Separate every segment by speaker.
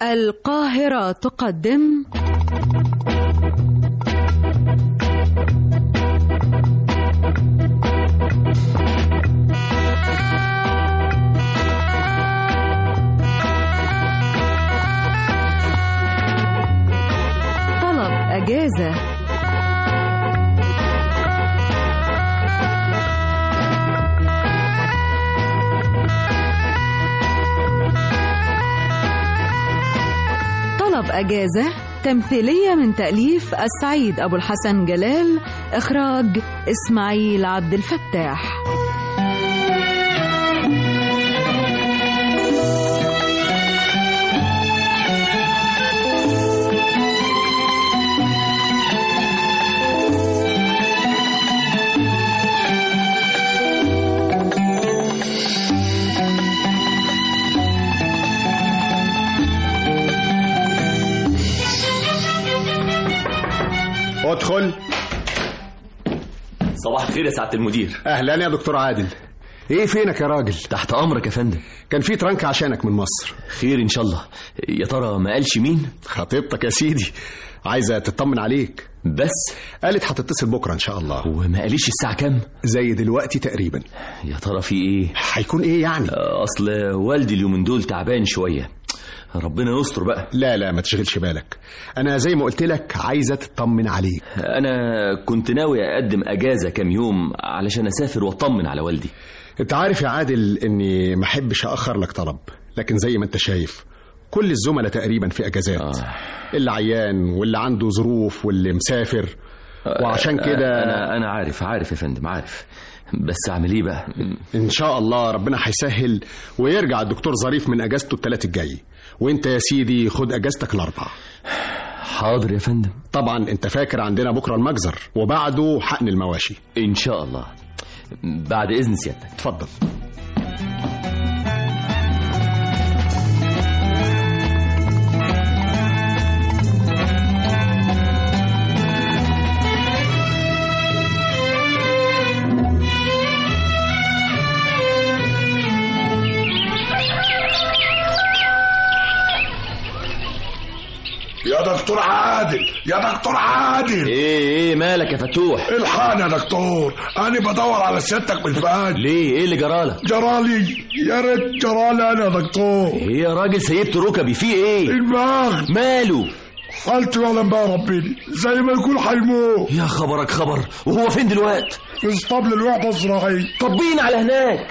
Speaker 1: القاهرة تقدم طلب أجازة طلب أجازة تمثيلية من تأليف السعيد أبو الحسن جلال إخراج إسماعيل عبد الفتاح
Speaker 2: ادخل
Speaker 3: صباح الخير يا سعادة المدير
Speaker 2: اهلا يا دكتور عادل ايه فينك يا راجل
Speaker 3: تحت امرك يا فندم
Speaker 2: كان في ترنك عشانك من مصر
Speaker 3: خير ان شاء الله يا ترى ما قالش مين
Speaker 2: خطيبتك يا سيدي عايزه تطمن عليك
Speaker 3: بس
Speaker 2: قالت هتتصل بكره ان شاء الله
Speaker 3: وما قاليش الساعة كام
Speaker 2: زي دلوقتي تقريبا
Speaker 3: يا ترى في ايه
Speaker 2: هيكون ايه يعني
Speaker 3: اصل والدي اليومين دول تعبان شوية ربنا يستر بقى
Speaker 2: لا لا ما تشغلش بالك انا زي ما قلت لك عايزه تطمن عليك
Speaker 3: انا كنت ناوي اقدم اجازة كام يوم علشان اسافر واطمن على والدي
Speaker 2: انت عارف يا عادل اني ما احبش اخر لك طلب لكن زي ما انت شايف كل الزملاء تقريبا في اجازات
Speaker 3: آه.
Speaker 2: اللي عيان واللي عنده ظروف واللي مسافر وعشان كده
Speaker 3: انا انا عارف عارف يا فندم عارف بس اعمل ايه بقى
Speaker 2: ان شاء الله ربنا هيسهل ويرجع الدكتور ظريف من اجازته الثلاث الجاي وانت يا سيدي خد اجازتك الاربع
Speaker 3: حاضر يا فندم
Speaker 2: طبعا انت فاكر عندنا بكره المجزر وبعده حقن المواشي
Speaker 3: ان شاء الله بعد اذن سيادتك
Speaker 2: اتفضل
Speaker 4: يا دكتور عادل يا دكتور عادل
Speaker 3: ايه ايه مالك يا فتوح
Speaker 4: الحقني يا دكتور انا بدور على سيادتك بالفهد
Speaker 3: ليه ايه اللي جرالك
Speaker 4: جرالي يا ريت جرالي انا يا دكتور
Speaker 3: ايه يا راجل سيبت ركبي في ايه
Speaker 4: البغل
Speaker 3: ماله
Speaker 4: حالتي يعلم بقى ربنا زي ما يكون هيموت
Speaker 3: يا خبرك خبر وهو فين دلوقتي
Speaker 4: في اسطبل الوحده الزراعيه
Speaker 3: طب بينا على هناك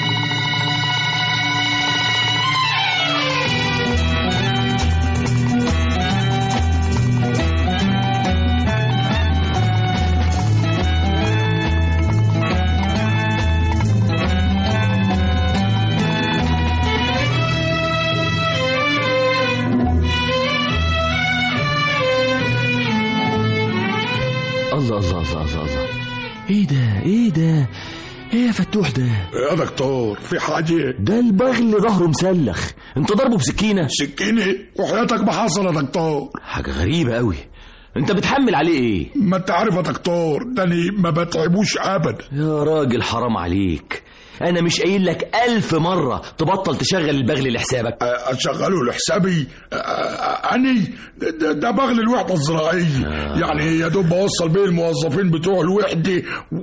Speaker 3: الله الله الله الله الله ايه ده ايه ده ايه يا فتوح ده
Speaker 4: يا دكتور في حاجه
Speaker 3: ده البغل ظهره مسلخ انت ضربه بسكينه
Speaker 4: سكينه وحياتك ما حصل يا دكتور
Speaker 3: حاجه غريبه قوي انت بتحمل عليه ايه
Speaker 4: ما انت عارف يا دكتور ده أنا ما بتعبوش ابدا
Speaker 3: يا راجل حرام عليك انا مش قايل لك الف مره تبطل تشغل البغل لحسابك
Speaker 4: اشغله لحسابي أ- أ- اني ده- ده, ده بغل الوحده الزراعيه يعني يا دوب بوصل بيه الموظفين بتوع الوحده و-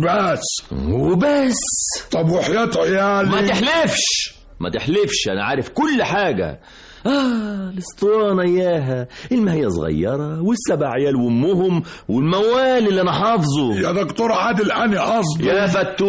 Speaker 4: وبس
Speaker 3: وبس
Speaker 4: طب وحياة عيالي
Speaker 3: ما تحلفش ما تحلفش انا عارف كل حاجه اه الاسطوانه اياها المهيه صغيره والسبع عيال وامهم والموال اللي انا حافظه
Speaker 4: يا دكتور عادل انا قصدي
Speaker 3: يا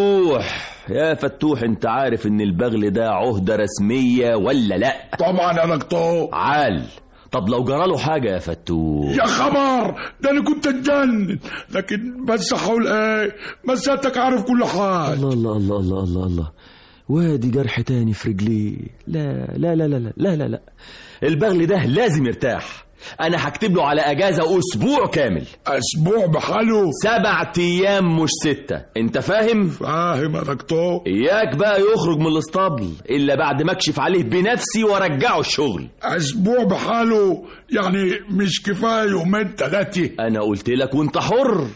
Speaker 3: فتوح يا فتوح انت عارف ان البغل ده عهده رسميه ولا لا
Speaker 4: طبعا يا دكتور
Speaker 3: عال طب لو جراله حاجه يا فتوح
Speaker 4: يا خبر ده انا كنت اتجنن لكن بس هقول ايه ما سيادتك عارف كل حاجه
Speaker 3: الله الله الله الله الله الله وادي جرح تاني في رجليه لا لا لا لا لا لا لا, لا. البغل ده لازم يرتاح انا هكتب له على اجازه اسبوع كامل
Speaker 4: اسبوع بحاله
Speaker 3: سبع ايام مش ستة انت فاهم
Speaker 4: فاهم يا دكتور
Speaker 3: اياك بقى يخرج من الاسطبل الا بعد ما اكشف عليه بنفسي وارجعه الشغل
Speaker 4: اسبوع بحاله يعني مش كفايه يومين ثلاثه
Speaker 3: انا قلت لك وانت حر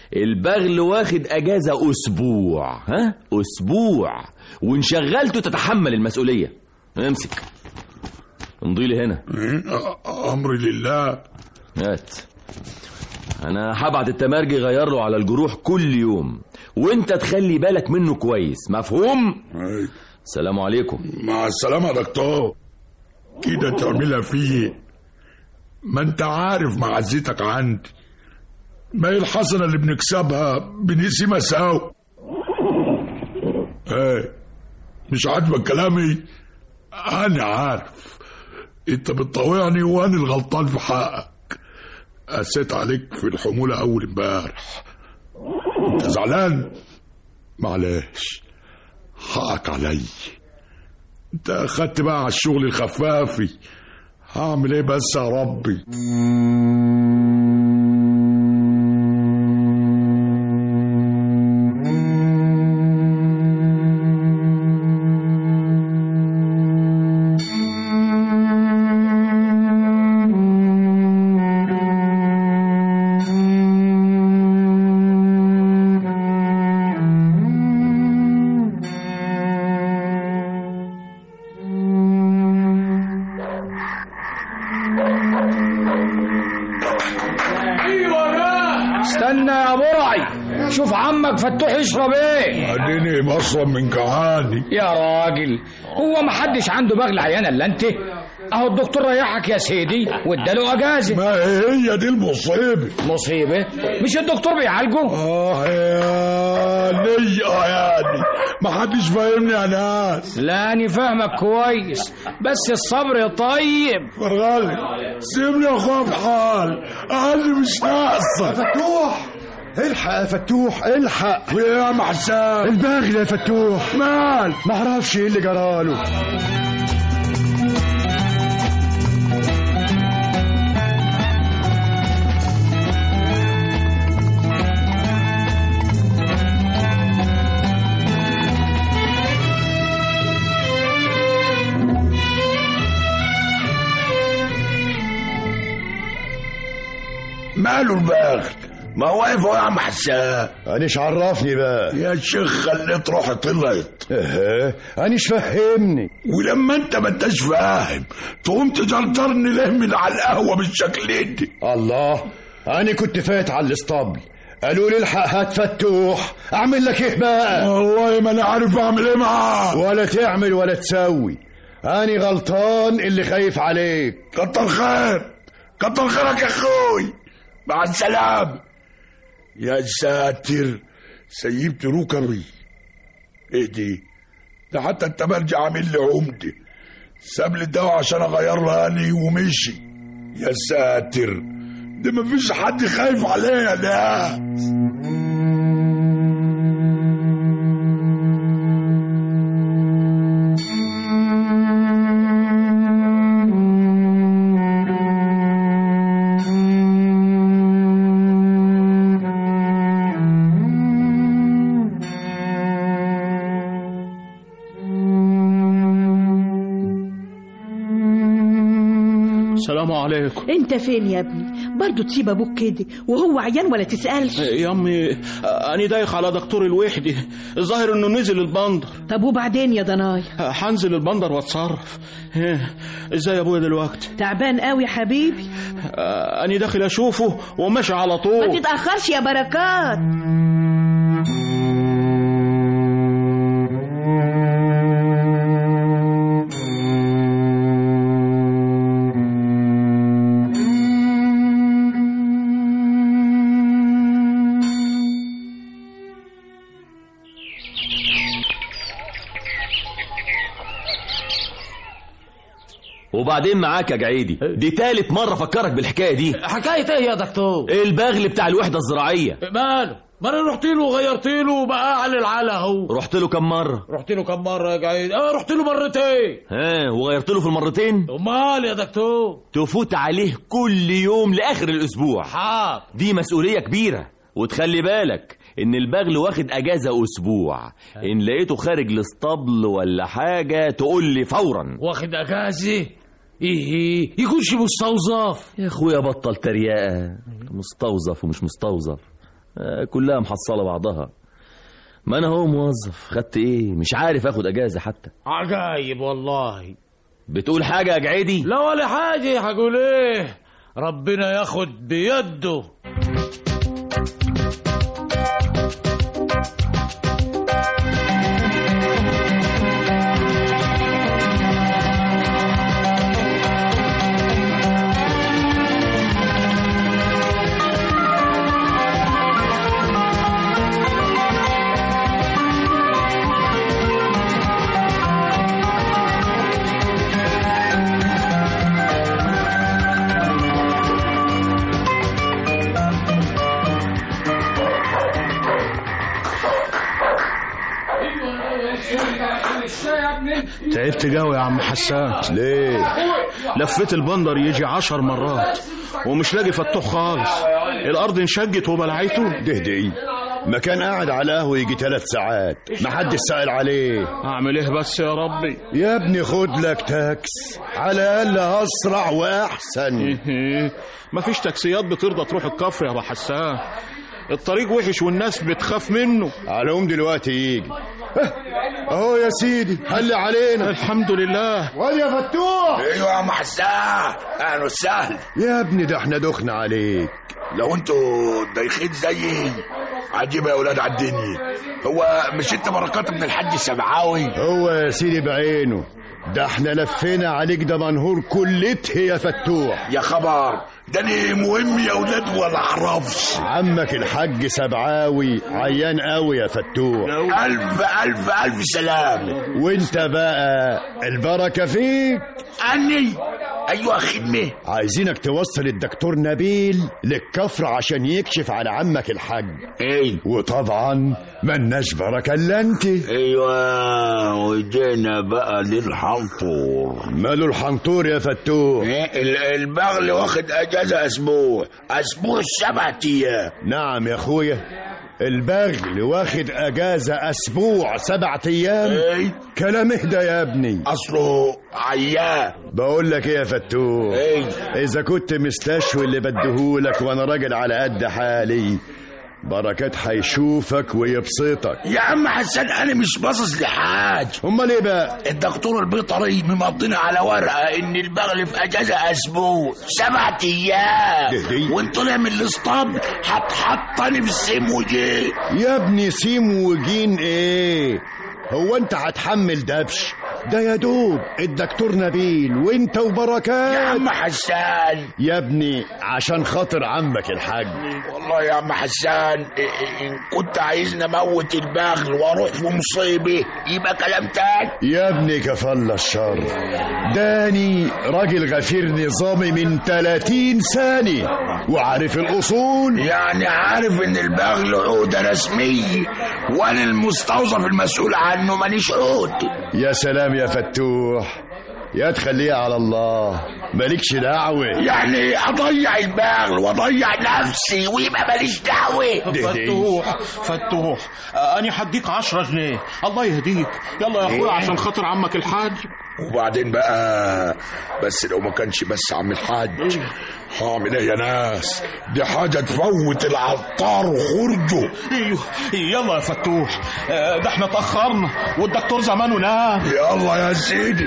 Speaker 3: البغل واخد اجازه اسبوع ها اسبوع وان شغلته تتحمل المسؤوليه امسك امضي لي هنا
Speaker 4: إيه؟ أ- امري لله
Speaker 3: هات انا هبعت التمرجي يغير له على الجروح كل يوم وانت تخلي بالك منه كويس مفهوم
Speaker 4: إيه.
Speaker 3: السلام عليكم
Speaker 4: مع السلامة يا دكتور كده تعملها فيه ما انت عارف معزتك عندي ما هي الحسنة اللي بنكسبها بنقسمها سوا ايه مش عاجبك كلامي انا عارف انت بتطاوعني وانا الغلطان في حقك قسيت عليك في الحمولة اول امبارح انت زعلان معلش حقك علي انت اخدت بقى على الشغل الخفافي هعمل ايه بس يا ربي
Speaker 5: استنى يا مرعي شوف عمك فتوح يشرب ايه
Speaker 4: اديني مصرا من جعاني
Speaker 5: يا راجل هو محدش عنده بغل عيانه الا انت اهو الدكتور ريحك يا سيدي واداله اجازه
Speaker 4: ما هي دي المصيبة
Speaker 5: مصيبه مش الدكتور بيعالجه
Speaker 4: اه يا لي اه يعني ما حدش فاهمني يا ناس
Speaker 5: لا انا فاهمك كويس بس الصبر طيب
Speaker 4: فرغالي سيبني يا اخويا في حال اقل مش ناقصة
Speaker 6: فتوح الحق يا فتوح الحق
Speaker 4: في ايه يا محسان
Speaker 6: الباغي يا فتوح
Speaker 4: مال
Speaker 6: ما اعرفش ايه اللي جراله
Speaker 4: ماله الباغي ما هو واقف اهو يا عم حسان
Speaker 6: انيش عرفني بقى
Speaker 4: يا شيخ خليت روحي طلعت
Speaker 6: ايه انيش فهمني
Speaker 4: ولما انت ما انتش فاهم تقوم تجرجرني ليه من على القهوه بالشكل ده
Speaker 6: الله انا كنت فات على الاسطبل قالوا لي الحق هات فتوح اعمل لك ايه بقى
Speaker 4: والله ما انا عارف اعمل ايه معاه
Speaker 6: ولا تعمل ولا تسوي اني غلطان اللي خايف عليك
Speaker 4: كتر خير كتر خيرك يا اخوي مع السلامه يا ساتر سيبت ركبي ايه دي ده حتى التمرجي عامل لي عمده ساب لي الدواء عشان اغير له اني ومشي يا ساتر ده مفيش حد خايف عليا ده
Speaker 7: السلام عليكم
Speaker 8: انت فين يا ابني برضو تسيب ابوك كده وهو عيان ولا تسالش
Speaker 7: يا امي انا دايخ على دكتور الوحدي الظاهر انه نزل البندر
Speaker 8: طب وبعدين يا ضنايا
Speaker 7: هنزل البندر واتصرف إيه، ازاي يا ابويا دلوقتي
Speaker 8: تعبان قوي يا حبيبي
Speaker 7: انا داخل اشوفه وماشي على
Speaker 8: ما
Speaker 7: طول
Speaker 8: تتاخرش يا بركات
Speaker 3: وبعدين معاك يا جعيدي دي تالت مرة فكرك بالحكاية دي
Speaker 9: حكاية ايه يا دكتور؟
Speaker 3: البغل بتاع الوحدة الزراعية
Speaker 9: ماله؟ ما انا رحت له وغيرت له وبقى على العلا اهو
Speaker 3: رحت له كم مرة
Speaker 9: رحت له كم مرة يا جعيد؟ اه رحت له مرتين
Speaker 3: ها وغيرت له في المرتين
Speaker 9: امال يا دكتور
Speaker 3: تفوت عليه كل يوم لآخر الأسبوع
Speaker 9: حاضر
Speaker 3: دي مسؤولية كبيرة وتخلي بالك إن البغل واخد أجازة أسبوع إن لقيته خارج الاسطبل ولا حاجة تقول لي فورا
Speaker 9: واخد اجازة ايه يكونش مستوظف
Speaker 3: يا أخويا بطل تريقة مستوظف ومش مستوظف آه، كلها محصلة بعضها ما أنا هو موظف خدت إيه مش عارف آخد أجازة حتى
Speaker 9: عجايب والله
Speaker 3: بتقول حاجة يا جعيدي
Speaker 9: لا ولا حاجة هقول ايه ربنا ياخد بيده
Speaker 6: تعبت قوي يا عم حسان
Speaker 7: ليه لفيت البندر يجي عشر مرات ومش لاقي فتوح خالص الارض انشقت وبلعيته
Speaker 6: دهدي ما كان قاعد على قهوة يجي ثلاث ساعات ما حد سأل عليه
Speaker 7: اعمل ايه بس يا ربي
Speaker 6: يا ابني خد لك تاكس على الأقل أسرع وأحسن
Speaker 7: إيه، مفيش تاكسيات بترضى تروح الكفر يا ابو حسان الطريق وحش والناس بتخاف منه
Speaker 6: على قوم دلوقتي يجي اه، اهو يا سيدي هل علينا
Speaker 7: الحمد لله
Speaker 6: واد يا فتوح
Speaker 4: ايوه يا عم حسان اهلا وسهلا
Speaker 6: يا ابني ده احنا دخنا عليك
Speaker 4: لو انتوا دايخين زيي عجيبة يا ولاد على الدنيا هو مش انت بركات من الحاج السبعاوي
Speaker 6: هو يا سيدي بعينه ده احنا لفينا عليك ده منهور كلته يا فتوح
Speaker 4: يا خبر ده انا مهم يا ولاد ولا اعرفش
Speaker 6: عمك الحاج سبعاوي عيان قوي يا فتوح
Speaker 4: الف الف الف سلامة
Speaker 6: وانت بقى البركة فيك
Speaker 4: اني ايوه خدمة
Speaker 6: عايزينك توصل الدكتور نبيل للكفر عشان يكشف على عمك الحاج
Speaker 4: ايه
Speaker 6: وطبعا ملناش بركة الا انت
Speaker 4: ايوه وجينا بقى للحنطور
Speaker 6: ماله الحنطور يا فتوح
Speaker 4: إيه، ال- البغل واخد اجازة اسبوع اسبوع سبع ايام
Speaker 6: نعم يا اخويا البغل واخد اجازة اسبوع سبعة ايام
Speaker 4: ايه
Speaker 6: كلام اهدى يا ابني
Speaker 4: اصله عيان
Speaker 6: بقول لك ايه يا فتوح
Speaker 4: ايه
Speaker 6: اذا كنت مستشوي اللي بديهولك وانا راجل على قد حالي بركات هيشوفك ويبسطك
Speaker 4: يا عم حسن انا مش باصص لحاج
Speaker 6: امال ايه بقى
Speaker 4: الدكتور البيطري ممضينا على ورقه ان البغل في اجازه اسبوع سبع ايام
Speaker 6: دهدي.
Speaker 4: وان طلع من الاسطبل هتحطني في السم وجيه
Speaker 6: يا ابني سيم وجين ايه هو انت هتحمل دبش ده يا دوب الدكتور نبيل وانت
Speaker 4: يا
Speaker 6: وبركات
Speaker 4: عم حسان
Speaker 6: يا ابني عشان خاطر عمك الحاج
Speaker 4: والله يا عم حسان إ- إ- ان كنت عايزني اموت البغل واروح في مصيبه يبقى كلام تاني
Speaker 6: يا ابني كفل الشر داني راجل غفير نظامي من 30 سنة وعارف الأصول
Speaker 4: يعني عارف ان البغل عقده رسميه وانا المستوصف المسؤول عنه مانيش عقد
Speaker 6: يا سلام يا فتوح يا تخليها على الله مالكش دعوة
Speaker 4: يعني اضيع البغل واضيع نفسي ويبقى ماليش دعوه
Speaker 7: فتوح فتوح انا هديك عشرة جنيه الله يهديك يلا يا اخويا عشان خاطر عمك الحاج
Speaker 4: وبعدين بقى بس لو ما كانش بس عم الحاج هعمل ايه يا ناس دي حاجة تفوت العطار وخرجه
Speaker 7: ايوه يلا يا فتوح آه، ده احنا اتاخرنا والدكتور زمانه نام
Speaker 4: يلا يا سيدي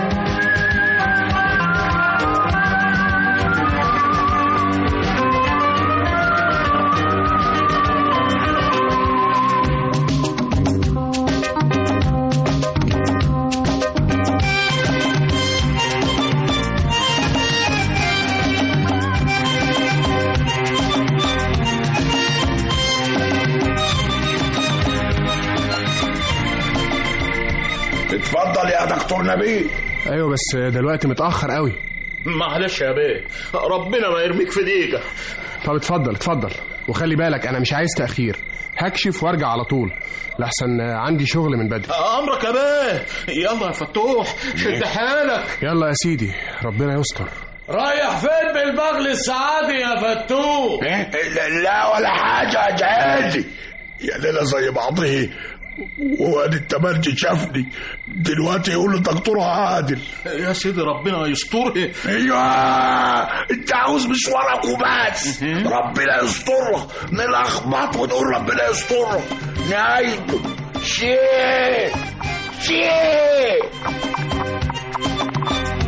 Speaker 4: اتفضل يا دكتور نبيل
Speaker 10: ايوه بس دلوقتي متاخر قوي
Speaker 7: معلش يا بيه ربنا ما يرميك في ديجة
Speaker 10: طب اتفضل اتفضل وخلي بالك انا مش عايز تاخير هكشف وارجع على طول لحسن عندي شغل من بدري
Speaker 7: امرك يا بيه يلا يا فتوح شد حالك
Speaker 10: يلا يا سيدي ربنا يستر
Speaker 9: رايح فين بالبغل السعادي يا فتوح
Speaker 4: لا, لا ولا حاجة يا جهازي يا ليلة زي بعضه وادي التمرجي شافني دلوقتي يقول للدكتور عادل
Speaker 7: يا سيدي ربنا يستره
Speaker 4: ايوه انت عاوز مشوارك وبس ربنا يسترها نلخبط ونقول ربنا يسترها نهايته شيء شيء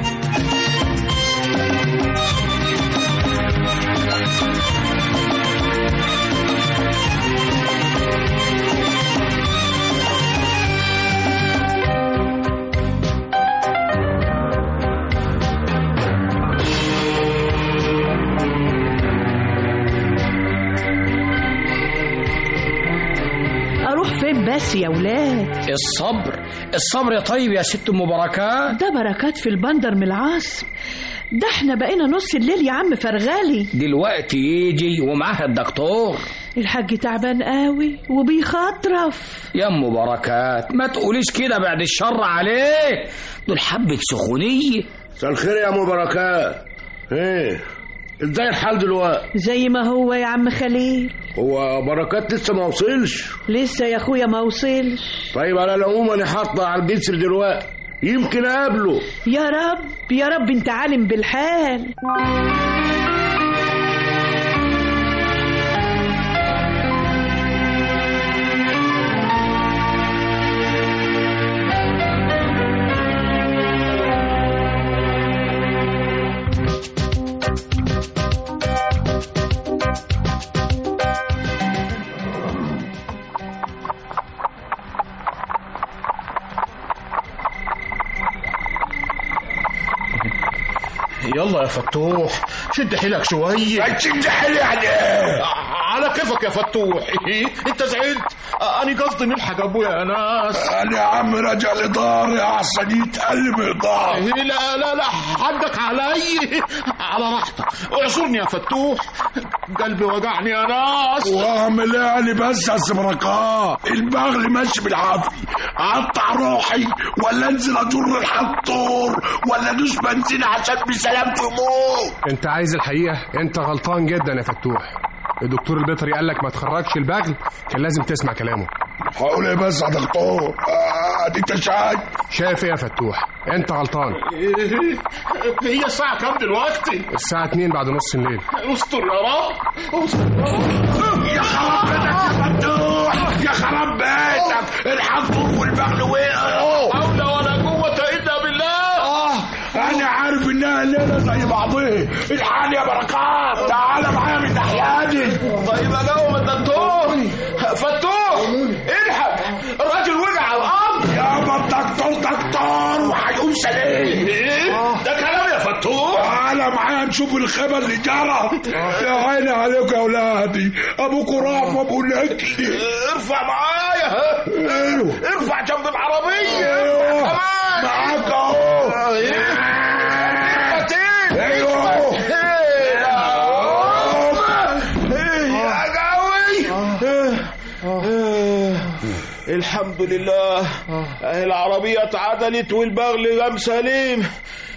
Speaker 8: بس يا ولاد
Speaker 5: الصبر الصبر يا طيب يا ست ام بركات
Speaker 8: ده بركات في البندر من العصر ده احنا بقينا نص الليل يا عم فرغالي
Speaker 5: دلوقتي يجي ومعاه الدكتور
Speaker 8: الحاج تعبان قوي وبيخطرف
Speaker 5: يا ام بركات ما تقوليش كده بعد الشر عليه دول حبة سخونية
Speaker 11: مساء الخير يا ام بركات ايه ازاي الحال دلوقتي
Speaker 8: زي ما هو يا عم خليل
Speaker 11: هو بركات لسه ما وصلش
Speaker 8: لسه يا اخويا ما وصلش
Speaker 11: طيب على العموم انا حاطه على الجسر دلوقتي يمكن اقابله
Speaker 8: يا رب يا رب انت عالم بالحال
Speaker 7: يلا يا فتوح شد حيلك شوية
Speaker 4: شد حيلي يعني ايه؟
Speaker 7: على كيفك يا فتوح إيه؟ انت زعلت انا قصدي نلحق ابويا يا ناس
Speaker 4: انا يا عم راجع لداري احسن يتقلب دار
Speaker 7: إيه لا لا لا حقك علي على راحتك اعذرني يا فتوح قلبي وجعني يا ناس
Speaker 4: واعمل ايه انا بس يا سبركات البغل ماشي بالعافيه اقطع روحي ولا انزل اجر الحطور ولا ادوس بنزين عشان بسلام في موت
Speaker 10: انت عايز الحقيقه انت غلطان جدا يا فتوح الدكتور البيطري قال لك ما تخرجش البغل كان لازم تسمع كلامه
Speaker 4: هقول ايه بس يا دكتور آه دي انت شايف
Speaker 10: شايف ايه يا فتوح انت غلطان
Speaker 7: هي الساعة كام دلوقتي؟
Speaker 10: الساعة 2 بعد نص الليل
Speaker 7: استر يا رب استر
Speaker 4: يا خراب بيتك يا فتوح يا خراب بيتك الحطور والبغل وين
Speaker 7: حول ولا قوة إلا بالله
Speaker 4: آه أنا عارف إنها الليلة زي بعضها الحال يا بركات تعال معايا من ناحيتي
Speaker 7: طيب أجاوب الدكتور فتوح الحق الراجل وقع على الأرض
Speaker 4: يابا الدكتور دكتور وهيقوم سليم
Speaker 7: ده كلام يا فتوح
Speaker 4: تعال معايا نشوف الخيبة اللي جرت يا عيني عليكم يا أولادي أبوكوا راح وأبو نكلي
Speaker 7: ارفع معايا
Speaker 4: ايوه
Speaker 7: ارفع جنب العربية
Speaker 4: ايوه
Speaker 7: كمان
Speaker 4: معاك اهو ايوه
Speaker 7: الحمد لله العربية اتعدلت والبغل قام سليم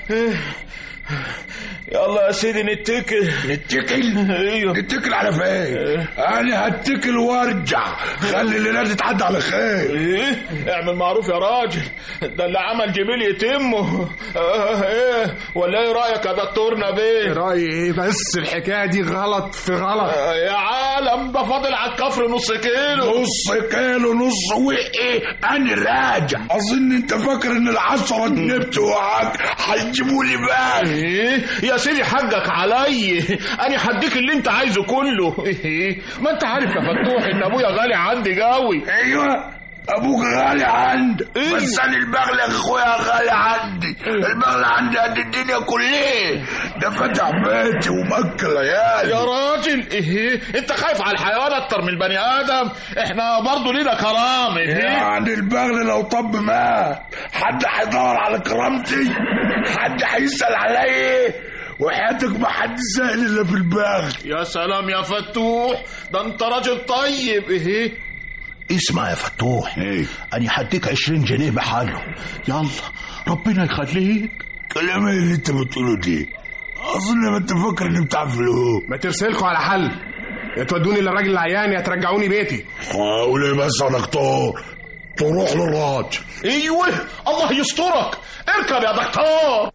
Speaker 7: يلا يا سيدي نتكل
Speaker 4: نتكل
Speaker 7: ايوه
Speaker 4: نتكل على فين انا هتكل وارجع خلي الليله تتعدى على خير
Speaker 7: ايه اعمل معروف يا راجل ده اللي عمل جميل يتمه اه ايه ولا ايه رايك يا دكتور نبيل
Speaker 10: رايي ايه بس الحكايه دي غلط في غلط
Speaker 7: اه يا عالم ده فاضل على الكفر نص كيلو
Speaker 4: نص كيلو نص وقي انا راجع اظن انت فاكر ان العشرة جنيه بتوعك هيجيبوا لي بال
Speaker 7: ايه يا سيدي حقك علي انا هديك اللي انت عايزه كله إيه؟ ما انت عارف يا فتوح ان ابويا غالي عندي قوي
Speaker 4: ايوه ابوك غالي عندي
Speaker 7: إيه؟
Speaker 4: بس انا البغل يا اخويا غالي عندي البغل عندي قد الدنيا كلها ده فتح بيتي ومكل عيالي
Speaker 7: يا راجل ايه انت خايف على الحيوان اكتر من البني ادم احنا برضه لينا كرامه إيه؟
Speaker 4: يعني البغل لو طب مات حد هيدور على كرامتي حد هيسأل عليا وحياتك ما حد سائل الا في البغل
Speaker 7: يا سلام يا فتوح ده انت راجل طيب ايه
Speaker 12: اسمع يا فتوح
Speaker 4: ايه
Speaker 12: انا هديك 20 جنيه بحاله يلا ربنا يخليك
Speaker 4: كلام اللي انت بتقوله دي اظن ما انت فاكر اني بتاع فلوس
Speaker 10: ما ترسلكوا على حل يا تودوني للراجل العيان يا ترجعوني بيتي
Speaker 4: حاول ايه بس يا دكتور تروح للراجل
Speaker 7: ايوه الله يسترك اركب يا دكتور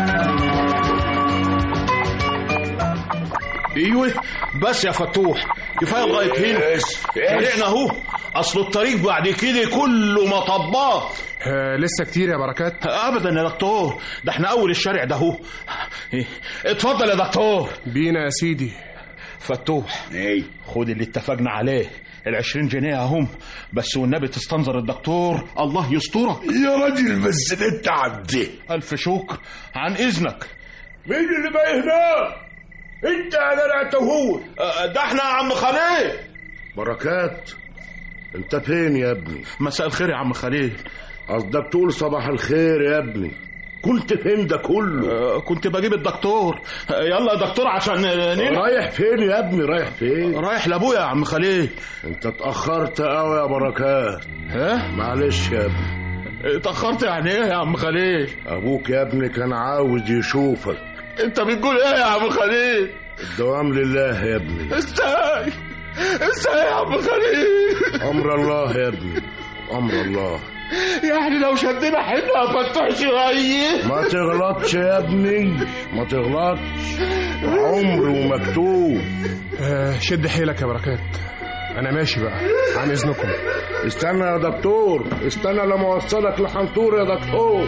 Speaker 7: ايوه بس يا فتوح كفايه لغايه هنا طريقنا اهو اصل الطريق بعد كده كله مطبات
Speaker 10: آه لسه كتير يا بركات
Speaker 7: ابدا يا دكتور ده احنا اول الشارع ده اهو اتفضل يا دكتور
Speaker 10: بينا يا سيدي
Speaker 7: فتوح ايه خد اللي اتفقنا عليه العشرين جنيه اهم بس والنبي تستنظر الدكتور الله يسترك
Speaker 11: يا راجل بس ده التعب ده
Speaker 7: الف شكر عن اذنك
Speaker 11: مين اللي بقى هناك انت يا جدع وهو
Speaker 7: ده احنا يا عم خليل
Speaker 11: بركات انت فين يا ابني
Speaker 7: مساء الخير يا عم خليل
Speaker 11: قصدك تقول صباح الخير يا ابني كنت فين ده كله
Speaker 7: آه، كنت بجيب الدكتور آه، يلا يا دكتور عشان ننام
Speaker 11: رايح فين يا ابني رايح فين
Speaker 7: رايح لابويا يا عم خليل
Speaker 11: انت اتاخرت قوي يا بركات
Speaker 7: ها
Speaker 11: معلش يا ابني
Speaker 7: اتاخرت يعني ايه يا عم خليل
Speaker 11: ابوك يا ابني كان عاوز يشوفك
Speaker 7: انت بتقول ايه يا عم خليل
Speaker 11: الدوام لله يا ابني
Speaker 7: ازاي ازاي يا عم خليل
Speaker 11: امر الله يا ابني امر الله
Speaker 7: يعني لو شدنا حنا فتح شويه
Speaker 11: ما تغلطش يا ابني ما تغلطش عمره مكتوب
Speaker 10: آه شد حيلك يا بركات انا ماشي بقى عن اذنكم
Speaker 11: استنى يا دكتور استنى لما اوصلك لحنطور يا دكتور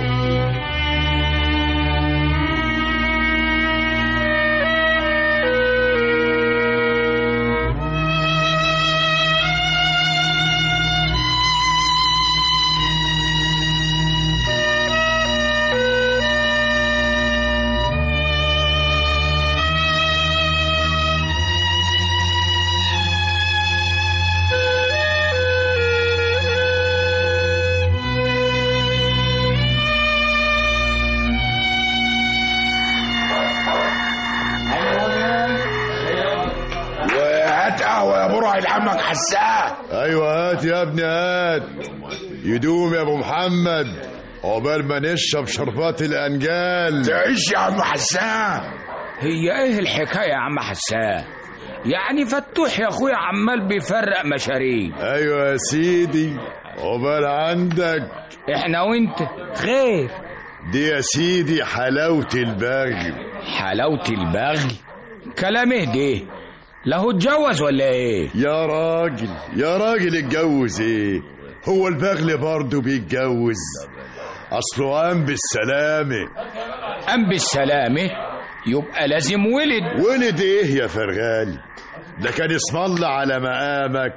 Speaker 11: وهات قهوه يا برع لعمك حسان
Speaker 6: ايوه هات يا ابني هات يدوم يا ابو محمد عقبال ما نشرب شربات الانجال
Speaker 11: تعيش يا عم حسان
Speaker 5: هي ايه الحكايه يا عم حسان يعني فتوح يا اخويا عمال بيفرق مشاريب
Speaker 6: ايوه يا سيدي عقبال عندك
Speaker 5: احنا وانت خير
Speaker 6: دي يا سيدي حلاوة البغل
Speaker 5: حلاوة البغل كلام ايه ده له اتجوز ولا ايه
Speaker 6: يا راجل يا راجل اتجوز ايه هو البغل برضه بيتجوز اصله قام بالسلامة
Speaker 5: قام بالسلامة يبقى لازم ولد
Speaker 6: ولد ايه يا فرغالي ده كان اسم الله على مقامك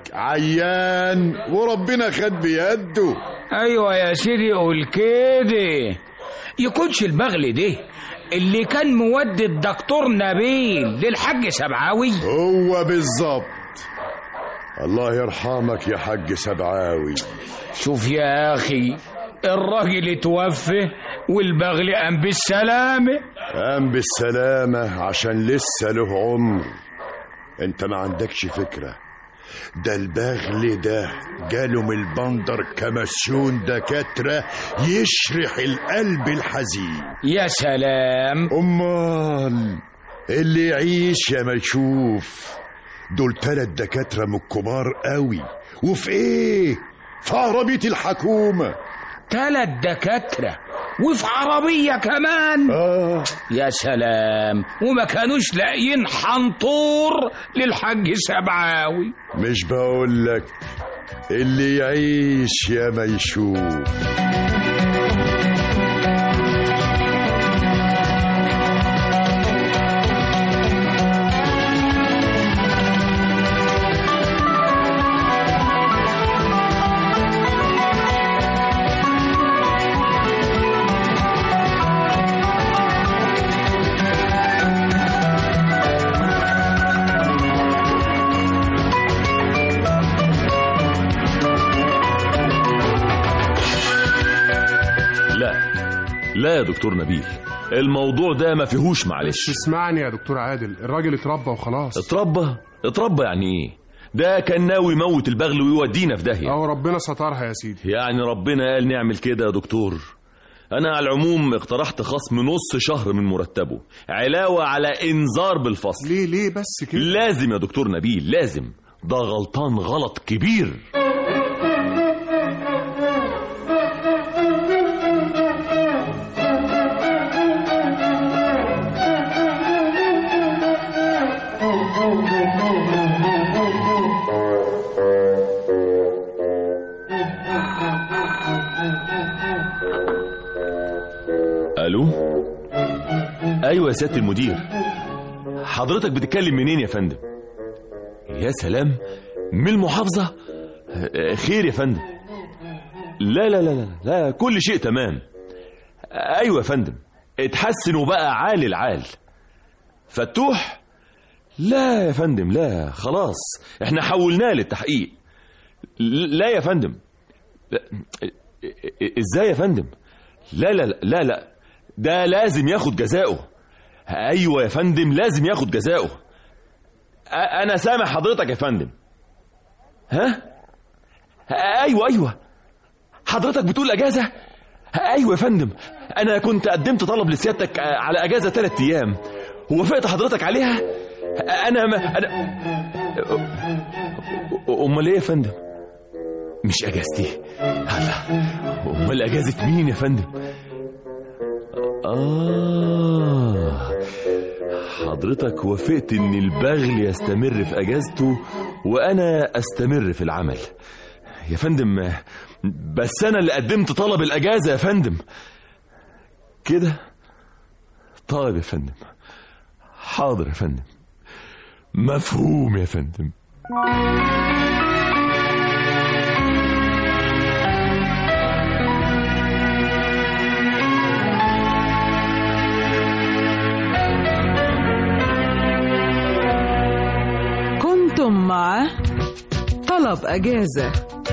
Speaker 6: عيان وربنا خد بيده
Speaker 5: ايوه يا سيدي قول كده يكونش البغل ده اللي كان مودي الدكتور نبيل للحاج سبعاوي
Speaker 6: هو بالظبط الله يرحمك يا حاج سبعاوي
Speaker 5: شوف يا اخي الراجل اتوفى والبغل قام بالسلامة
Speaker 6: قام بالسلامة عشان لسه له عمر انت ما عندكش فكرة ده البغل ده جاله من البندر كمسيون دكاترة يشرح القلب الحزين
Speaker 5: يا سلام
Speaker 6: امال اللي يعيش يا ما يشوف دول تلات دكاترة من الكبار قوي وفي ايه في عربية الحكومة
Speaker 5: تلات دكاترة وفي عربية كمان
Speaker 6: آه.
Speaker 5: يا سلام وما كانوش لاقيين حنطور للحاج سبعاوي
Speaker 6: مش بقولك اللي يعيش يا ما يشوف
Speaker 3: لا لا يا دكتور نبيل الموضوع ده ما فيهوش معلش
Speaker 10: اسمعني يا دكتور عادل الراجل اتربى وخلاص
Speaker 3: اتربى اتربى يعني ايه ده كان ناوي يموت البغل ويودينا في داهيه
Speaker 10: اهو ربنا سترها يا سيدي
Speaker 3: يعني ربنا قال نعمل كده يا دكتور انا على العموم اقترحت خصم نص شهر من مرتبه علاوه على انذار بالفصل
Speaker 10: ليه ليه بس كده
Speaker 3: لازم يا دكتور نبيل لازم ده غلطان غلط كبير ايوه يا سياده المدير حضرتك بتتكلم منين يا فندم يا سلام من المحافظه آه، خير يا فندم لا لا لا لا لا كل شيء تمام ايوه يا فندم اتحسن وبقى عال العال فتوح لا يا فندم لا خلاص احنا حولناه للتحقيق لا يا فندم لا. ازاي يا فندم لا لا لا لا لا ده لازم ياخد جزاؤه ايوه يا فندم لازم ياخد جزاؤه أ- انا سامع حضرتك يا فندم ها ايوه ايوه حضرتك بتقول اجازه ايوه يا فندم انا كنت قدمت طلب لسيادتك على اجازه ثلاث ايام ووافقت حضرتك عليها انا ما انا امال ايه يا فندم مش اجازتي هلا امال اجازه مين يا فندم اه حضرتك وافقت ان البغل يستمر في اجازته وانا استمر في العمل يا فندم بس انا اللي قدمت طلب الاجازه يا فندم كده طيب يا فندم حاضر يا فندم مفهوم يا فندم
Speaker 1: كنتم مع طلب أجازة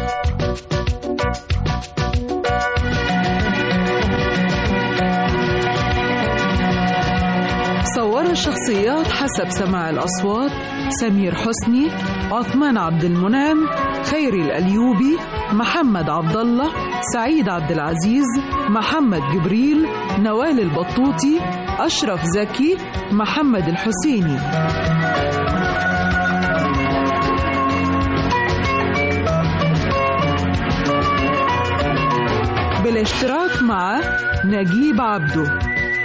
Speaker 1: صور الشخصيات حسب سماع الأصوات سمير حسني عثمان عبد المنعم خيري الأليوبي محمد عبد الله سعيد عبد العزيز محمد جبريل نوال البطوطي أشرف زكي محمد الحسيني بالاشتراك مع نجيب عبده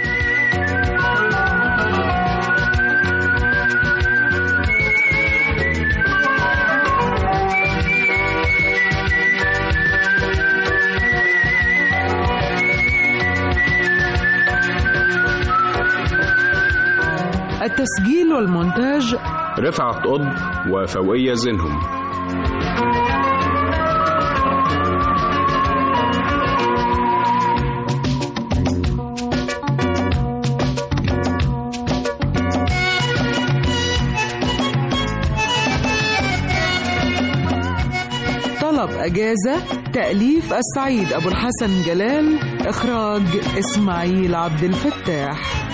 Speaker 1: التسجيل والمونتاج
Speaker 10: رفعت قطب وفوقية زينهم
Speaker 1: طلب أجازة تأليف السعيد أبو الحسن جلال إخراج إسماعيل عبد الفتاح